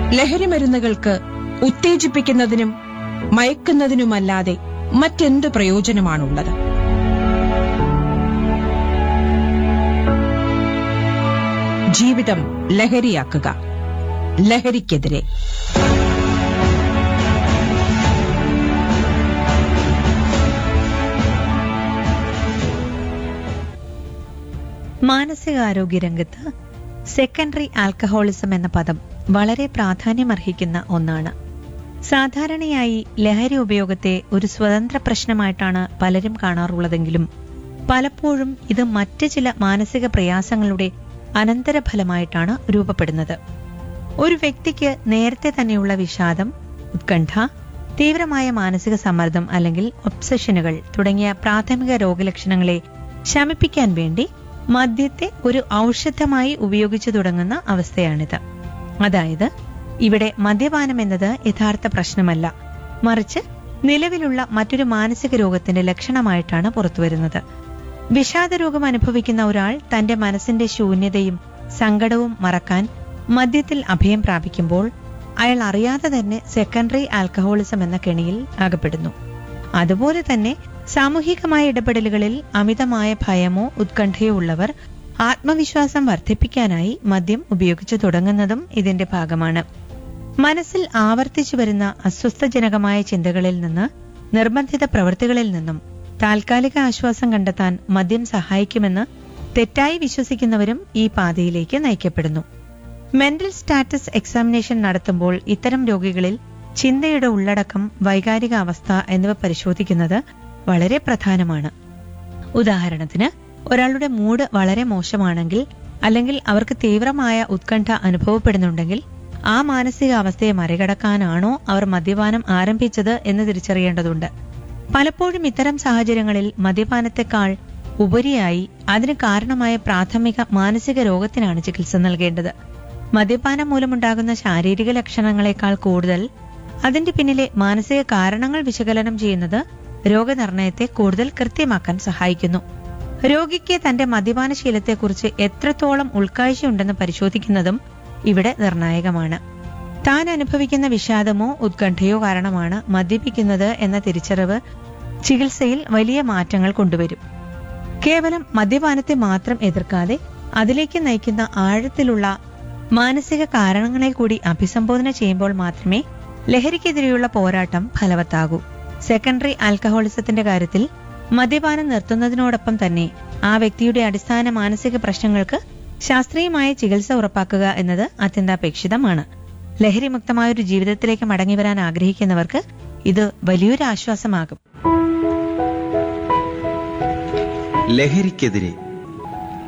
ലഹരി മരുന്നുകൾക്ക് ഉത്തേജിപ്പിക്കുന്നതിനും മയക്കുന്നതിനുമല്ലാതെ മറ്റെന്ത് പ്രയോജനമാണുള്ളത് ജീവിതം ലഹരിയാക്കുക ലഹരിക്കെതിരെ മാനസികാരോഗ്യ രംഗത്ത് സെക്കൻഡറി ആൽക്കഹോളിസം എന്ന പദം വളരെ പ്രാധാന്യമർഹിക്കുന്ന ഒന്നാണ് സാധാരണയായി ലഹരി ഉപയോഗത്തെ ഒരു സ്വതന്ത്ര പ്രശ്നമായിട്ടാണ് പലരും കാണാറുള്ളതെങ്കിലും പലപ്പോഴും ഇത് മറ്റ് ചില മാനസിക പ്രയാസങ്ങളുടെ അനന്തരഫലമായിട്ടാണ് രൂപപ്പെടുന്നത് ഒരു വ്യക്തിക്ക് നേരത്തെ തന്നെയുള്ള വിഷാദം ഉത്കണ്ഠ തീവ്രമായ മാനസിക സമ്മർദ്ദം അല്ലെങ്കിൽ ഒബ്സഷനുകൾ തുടങ്ങിയ പ്രാഥമിക രോഗലക്ഷണങ്ങളെ ശമിപ്പിക്കാൻ വേണ്ടി മദ്യത്തെ ഒരു ഔഷധമായി ഉപയോഗിച്ചു തുടങ്ങുന്ന അവസ്ഥയാണിത് അതായത് ഇവിടെ മദ്യപാനം എന്നത് യഥാർത്ഥ പ്രശ്നമല്ല മറിച്ച് നിലവിലുള്ള മറ്റൊരു മാനസിക രോഗത്തിന്റെ ലക്ഷണമായിട്ടാണ് പുറത്തുവരുന്നത് വിഷാദ രോഗം അനുഭവിക്കുന്ന ഒരാൾ തന്റെ മനസ്സിന്റെ ശൂന്യതയും സങ്കടവും മറക്കാൻ മദ്യത്തിൽ അഭയം പ്രാപിക്കുമ്പോൾ അയാൾ അറിയാതെ തന്നെ സെക്കൻഡറി ആൽക്കഹോളിസം എന്ന കെണിയിൽ അകപ്പെടുന്നു അതുപോലെ തന്നെ സാമൂഹികമായ ഇടപെടലുകളിൽ അമിതമായ ഭയമോ ഉത്കണ്ഠയോ ഉള്ളവർ ആത്മവിശ്വാസം വർദ്ധിപ്പിക്കാനായി മദ്യം ഉപയോഗിച്ചു തുടങ്ങുന്നതും ഇതിന്റെ ഭാഗമാണ് മനസ്സിൽ ആവർത്തിച്ചു വരുന്ന അസ്വസ്ഥജനകമായ ചിന്തകളിൽ നിന്ന് നിർബന്ധിത പ്രവൃത്തികളിൽ നിന്നും താൽക്കാലിക ആശ്വാസം കണ്ടെത്താൻ മദ്യം സഹായിക്കുമെന്ന് തെറ്റായി വിശ്വസിക്കുന്നവരും ഈ പാതയിലേക്ക് നയിക്കപ്പെടുന്നു മെന്റൽ സ്റ്റാറ്റസ് എക്സാമിനേഷൻ നടത്തുമ്പോൾ ഇത്തരം രോഗികളിൽ ചിന്തയുടെ ഉള്ളടക്കം വൈകാരിക അവസ്ഥ എന്നിവ പരിശോധിക്കുന്നത് വളരെ പ്രധാനമാണ് ഉദാഹരണത്തിന് ഒരാളുടെ മൂഡ് വളരെ മോശമാണെങ്കിൽ അല്ലെങ്കിൽ അവർക്ക് തീവ്രമായ ഉത്കണ്ഠ അനുഭവപ്പെടുന്നുണ്ടെങ്കിൽ ആ മാനസികാവസ്ഥയെ മറികടക്കാനാണോ അവർ മദ്യപാനം ആരംഭിച്ചത് എന്ന് തിരിച്ചറിയേണ്ടതുണ്ട് പലപ്പോഴും ഇത്തരം സാഹചര്യങ്ങളിൽ മദ്യപാനത്തെക്കാൾ ഉപരിയായി അതിന് കാരണമായ പ്രാഥമിക മാനസിക രോഗത്തിനാണ് ചികിത്സ നൽകേണ്ടത് മദ്യപാനം മൂലമുണ്ടാകുന്ന ശാരീരിക ലക്ഷണങ്ങളെക്കാൾ കൂടുതൽ അതിന്റെ പിന്നിലെ മാനസിക കാരണങ്ങൾ വിശകലനം ചെയ്യുന്നത് രോഗനിർണയത്തെ കൂടുതൽ കൃത്യമാക്കാൻ സഹായിക്കുന്നു രോഗിക്ക് തന്റെ മദ്യപാന ശീലത്തെക്കുറിച്ച് എത്രത്തോളം ഉൾക്കാഴ്ചയുണ്ടെന്ന് പരിശോധിക്കുന്നതും ഇവിടെ നിർണായകമാണ് താൻ അനുഭവിക്കുന്ന വിഷാദമോ ഉത്കണ്ഠയോ കാരണമാണ് മദ്യപിക്കുന്നത് എന്ന തിരിച്ചറിവ് ചികിത്സയിൽ വലിയ മാറ്റങ്ങൾ കൊണ്ടുവരും കേവലം മദ്യപാനത്തെ മാത്രം എതിർക്കാതെ അതിലേക്ക് നയിക്കുന്ന ആഴത്തിലുള്ള മാനസിക കാരണങ്ങളെ കൂടി അഭിസംബോധന ചെയ്യുമ്പോൾ മാത്രമേ ലഹരിക്കെതിരെയുള്ള പോരാട്ടം ഫലവത്താകൂ സെക്കൻഡറി ആൽക്കഹോളിസത്തിന്റെ കാര്യത്തിൽ മദ്യപാനം നിർത്തുന്നതിനോടൊപ്പം തന്നെ ആ വ്യക്തിയുടെ അടിസ്ഥാന മാനസിക പ്രശ്നങ്ങൾക്ക് ശാസ്ത്രീയമായ ചികിത്സ ഉറപ്പാക്കുക എന്നത് അത്യന്താപേക്ഷിതമാണ് ലഹരിമുക്തമായ ഒരു ജീവിതത്തിലേക്ക് മടങ്ങി വരാൻ ആഗ്രഹിക്കുന്നവർക്ക് ഇത് വലിയൊരു ആശ്വാസമാകും ലഹരിക്കെതിരെ